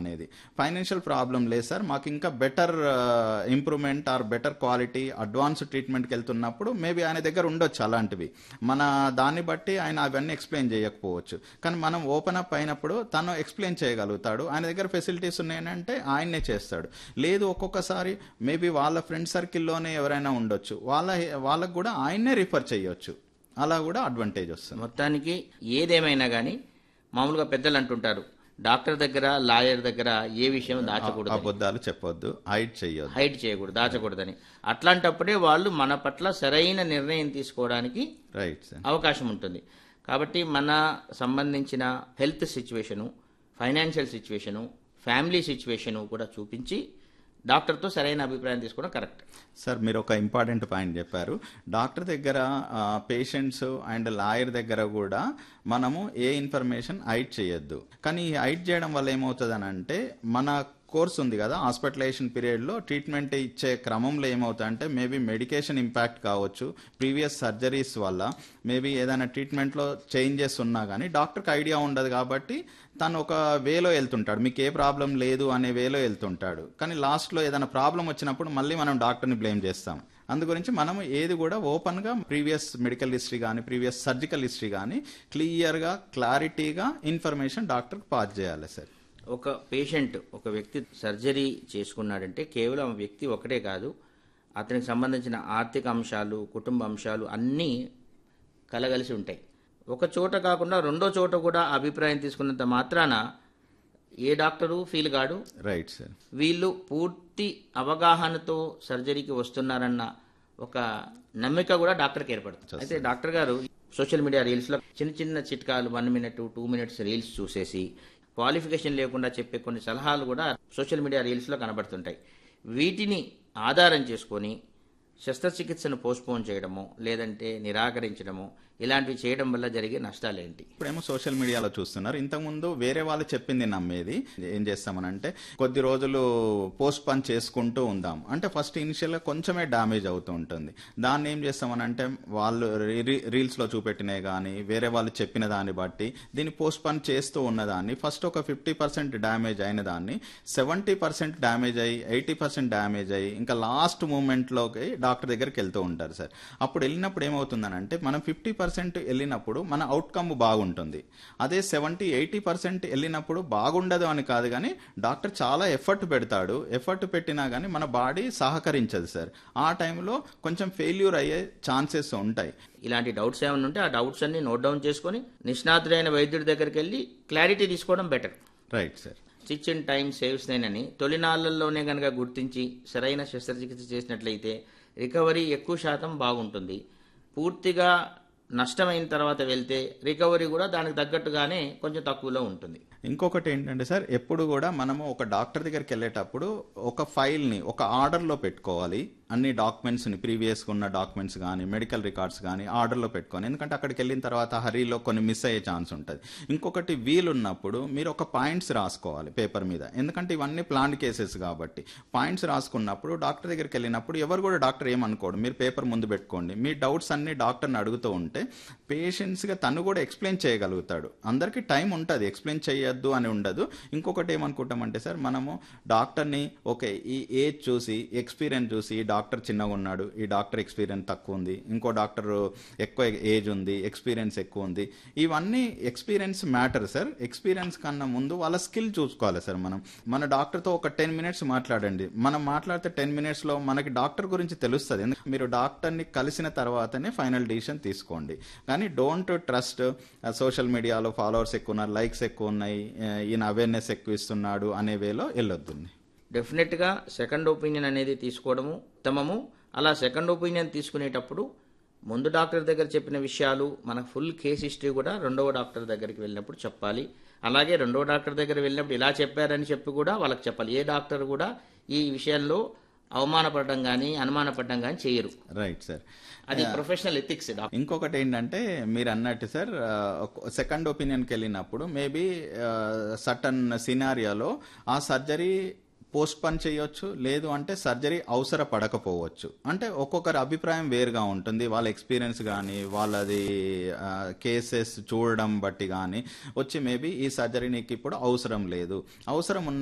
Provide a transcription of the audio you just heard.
అనేది financial problem లేదు sir మాకు ఇంకా better improvement or better quality advance ట్రీట్మెంట్కి వెళ్తున్నప్పుడు మేబీ ఆయన దగ్గర ఉండొచ్చు అలాంటివి మన దాన్ని బట్టి ఆయన అవన్నీ ఎక్స్ప్లెయిన్ చేయకపోవచ్చు కానీ మనం ఓపెన్ అప్ అయినప్పుడు తను ఎక్స్ప్లెయిన్ చేయగలుగుతాడు ఆయన దగ్గర ఫెసిలిటీస్ ఉన్నాయంటే ఆయన్నే చేస్తాడు లేదు ఒక్కొక్కసారి మేబీ వాళ్ళ ఫ్రెండ్ సర్కిల్లోనే ఎవరైనా ఉండొచ్చు వాళ్ళ వాళ్ళకు కూడా ఆయన్నే రిఫర్ చేయొచ్చు అలా కూడా అడ్వాంటేజ్ వస్తుంది మొత్తానికి ఏదేమైనా కానీ మామూలుగా పెద్దలు అంటుంటారు డాక్టర్ దగ్గర లాయర్ దగ్గర ఏ విషయం దాచకూడదు అబద్ధాలు చెప్పొద్దు హైడ్ చెయ్యొద్దు హైడ్ చేయకూడదు దాచకూడదని అట్లాంటప్పుడే వాళ్ళు మన పట్ల సరైన నిర్ణయం తీసుకోవడానికి రైట్ సార్ అవకాశం ఉంటుంది కాబట్టి మన సంబంధించిన health situation financial situation family situation కూడా చూపించి డాక్టర్తో సరైన అభిప్రాయం తీసుకోవడం కరెక్ట్ సార్ మీరు ఒక ఇంపార్టెంట్ పాయింట్ చెప్పారు డాక్టర్ దగ్గర పేషెంట్స్ అండ్ లాయర్ దగ్గర కూడా మనము ఏ ఇన్ఫర్మేషన్ హైడ్ చేయొద్దు కానీ ఈ హైడ్ చేయడం వల్ల ఏమవుతుంది అంటే మన కోర్స్ ఉంది కదా హాస్పిటలైజేషన్ పీరియడ్లో ట్రీట్మెంట్ ఇచ్చే క్రమంలో ఏమవుతుందంటే మేబీ మెడికేషన్ ఇంపాక్ట్ కావచ్చు ప్రీవియస్ సర్జరీస్ వల్ల మేబీ ఏదైనా ట్రీట్మెంట్లో చేంజెస్ ఉన్నా కానీ డాక్టర్కి ఐడియా ఉండదు కాబట్టి తను ఒక వేలో వెళ్తుంటాడు మీకు ఏ ప్రాబ్లం లేదు అనే వేలో వెళ్తుంటాడు కానీ లాస్ట్లో ఏదైనా ప్రాబ్లం వచ్చినప్పుడు మళ్ళీ మనం డాక్టర్ని బ్లేమ్ చేస్తాం అందు గురించి మనం ఏది కూడా ఓపెన్గా ప్రీవియస్ మెడికల్ హిస్టరీ కానీ ప్రీవియస్ సర్జికల్ హిస్టరీ కానీ క్లియర్గా క్లారిటీగా ఇన్ఫర్మేషన్ డాక్టర్కి పాస్ చేయాలి సార్ ఒక పేషెంట్ ఒక వ్యక్తి సర్జరీ చేసుకున్నాడంటే కేవలం ఆ వ్యక్తి ఒకటే కాదు అతనికి సంబంధించిన ఆర్థిక అంశాలు కుటుంబ అంశాలు అన్నీ కలగలిసి ఉంటాయి ఒక చోట కాకుండా రెండో చోట కూడా అభిప్రాయం తీసుకున్నంత మాత్రాన ఏ డాక్టరు ఫీల్ కాడు రైట్ సార్ వీళ్ళు పూర్తి అవగాహనతో సర్జరీకి వస్తున్నారన్న ఒక నమ్మిక కూడా డాక్టర్కి ఏర్పడుతుంది అయితే డాక్టర్ గారు సోషల్ మీడియా రీల్స్లో చిన్న చిన్న చిట్కాలు one minute two minutes reels చూసేసి క్వాలిఫికేషన్ లేకుండా చెప్పే కొన్ని సలహాలు కూడా సోషల్ మీడియా రీల్స్లో కనబడుతుంటాయి వీటిని ఆధారం చేసుకొని శస్త్రచికిత్సను పోస్ట్పోన్ చేయడము లేదంటే నిరాకరించడము ఇలాంటివి చేయడం వల్ల జరిగే నష్టాలేంటి ఇప్పుడేమో సోషల్ మీడియాలో చూస్తున్నారు ఇంతకుముందు వేరే వాళ్ళు చెప్పింది నమ్మేది ఏం చేస్తామనంటే కొద్ది రోజులు పోస్ట్ పన్ చేసుకుంటూ ఉందాం అంటే ఫస్ట్ ఇనిషియల్గా కొంచెమే డ్యామేజ్ అవుతూ ఉంటుంది దాన్ని ఏం చేస్తామనంటే వాళ్ళు రీల్స్లో చూపెట్టినవి కానీ వేరే వాళ్ళు చెప్పిన దాన్ని బట్టి దీన్ని పోస్ట్ పన్ చేస్తూ ఉన్నదాన్ని ఫస్ట్ ఒక ఫిఫ్టీ పర్సెంట్ డ్యామేజ్ అయిన దాన్ని సెవెంటీ పర్సెంట్ డ్యామేజ్ అయ్యి ఎయిటీ పర్సెంట్ డ్యామేజ్ అయ్యి ఇంకా లాస్ట్ మూమెంట్లోకి డాక్టర్ దగ్గరికి వెళ్తూ ఉంటారు సార్ అప్పుడు వెళ్ళినప్పుడు ఏమవుతుందనంటే మనం ఫిఫ్టీ పర్సెంట్ వెళ్ళినప్పుడు మన అవుట్కమ్ బాగుంటుంది అదే సెవెంటీ ఎయిటీ పర్సెంట్ వెళ్ళినప్పుడు బాగుండదు అని కాదు కానీ డాక్టర్ చాలా ఎఫర్ట్ పెడతాడు ఎఫర్ట్ పెట్టినా కానీ మన బాడీ సహకరించదు సార్ ఆ టైంలో కొంచెం ఫెయిల్యూర్ అయ్యే ఛాన్సెస్ ఉంటాయి ఇలాంటి డౌట్స్ ఏమైనా ఉంటే ఆ డౌట్స్ అన్ని నోట్ డౌన్ చేసుకొని నిష్ణాతుడైన వైద్యుడి దగ్గరికి వెళ్ళి క్లారిటీ తీసుకోవడం better right sir stitch in time saves nine అని తొలినాళ్లలోనే కనుక గుర్తించి సరైన శస్త్రచికిత్స చేసినట్లయితే రికవరీ ఎక్కువ శాతం బాగుంటుంది పూర్తిగా నష్టమైన తర్వాత వెళ్తే రికవరీ కూడా దానికి తగ్గట్టుగానే కొంచెం తక్కువలో ఉంటుంది ఇంకొకటి ఏంటంటే సార్ ఎప్పుడు కూడా మనము ఒక డాక్టర్ దగ్గరికి వెళ్ళేటప్పుడు ఒక ఫైల్ని ఒక ఆర్డర్లో పెట్టుకోవాలి అన్ని డాక్యుమెంట్స్ని ప్రీవియస్గా ఉన్న డాక్యుమెంట్స్ కానీ మెడికల్ రికార్డ్స్ కానీ ఆర్డర్లో పెట్టుకోవాలి ఎందుకంటే అక్కడికి వెళ్ళిన తర్వాత హరీలో కొన్ని మిస్ అయ్యే ఛాన్స్ ఉంటుంది ఇంకొకటి వీలున్నప్పుడు మీరు ఒక పాయింట్స్ రాసుకోవాలి పేపర్ మీద ఎందుకంటే ఇవన్నీ ప్లాన్ కేసెస్ కాబట్టి పాయింట్స్ రాసుకున్నప్పుడు డాక్టర్ దగ్గరికి వెళ్ళినప్పుడు ఎవరు కూడా డాక్టర్ ఏమనుకోడు మీరు పేపర్ ముందు పెట్టుకోండి మీ డౌట్స్ అన్ని డాక్టర్ని అడుగుతూ ఉంటే పేషెంట్స్గా తను కూడా ఎక్స్ప్లెయిన్ చేయగలుగుతాడు అందరికీ టైం ఉంటుంది ఎక్స్ప్లెయిన్ చేయొద్దు అని ఉండదు ఇంకొకటి ఏమనుకుంటామంటే సార్ మనము డాక్టర్ని ఓకే ఈ ఏజ్ చూసి ఎక్స్పీరియన్స్ చూసి ఈ డాక్టర్ చిన్నగా ఉన్నాడు ఈ డాక్టర్ ఎక్స్పీరియన్స్ తక్కువ ఉంది ఇంకో డాక్టర్ ఎక్కువ ఏజ్ ఉంది ఎక్స్పీరియన్స్ ఎక్కువ ఉంది ఇవన్నీ ఎక్స్పీరియన్స్ మ్యాటర్ సార్ ఎక్స్పీరియన్స్ కన్నా ముందు వాళ్ళ స్కిల్ చూసుకోవాలి సార్ మనం మన డాక్టర్తో ఒక టెన్ మినిట్స్ మాట్లాడండి మనం మాట్లాడితే టెన్ మినిట్స్లో మనకి డాక్టర్ గురించి తెలుస్తుంది ఎందుకంటే మీరు డాక్టర్ని కలిసిన తర్వాతనే ఫైనల్ డిసిషన్ తీసుకోండి కానీ డోంట్ ట్రస్ట్ సోషల్ మీడియాలో ఫాలోవర్స్ ఎక్కువ ఉన్నారు లైక్స్ ఎక్కువ ఉన్నాయి ఆ, ఈయన అవేర్నెస్ ఎక్కువ ఇస్తున్నాడు అనే వేలో వెళ్ళొద్దు డెఫినెట్గా సెకండ్ ఒపీనియన్ అనేది తీసుకోవడము ఉత్తమము అలా సెకండ్ ఒపీనియన్ తీసుకునేటప్పుడు ముందు డాక్టర్ దగ్గర చెప్పిన విషయాలు మన ఫుల్ కేస్ హిస్టరీ కూడా రెండవ డాక్టర్ దగ్గరికి వెళ్ళినప్పుడు చెప్పాలి అలాగే రెండవ డాక్టర్ దగ్గర వెళ్ళినప్పుడు ఇలా చెప్పారని చెప్పి కూడా వాళ్ళకి చెప్పాలి ఏ డాక్టర్ కూడా ఈ విషయంలో అవమానపడడం కానీ అనుమానపడడం కానీ చేయరు రైట్ సార్ అది ప్రొఫెషనల్ ఎథిక్స్ డాక్టర్ ఇంకొకటి ఏంటంటే మీరు అన్నట్టు సార్ సెకండ్ ఒపీనియన్కి వెళ్ళినప్పుడు మేబీ సటన్ సినారియాలో ఆ సర్జరీ పోస్ట్ పన్ చేయొచ్చు లేదు అంటే సర్జరీ అవసర పడకపోవచ్చు అంటే ఒక్కొక్కరి అభిప్రాయం వేరుగా ఉంటుంది వాళ్ళ ఎక్స్పీరియన్స్ కానీ వాళ్ళది కేసెస్ చూడడం బట్టి కానీ వచ్చి మేబీ ఈ సర్జరీ నీకు ఇప్పుడు అవసరం లేదు అవసరం ఉన్న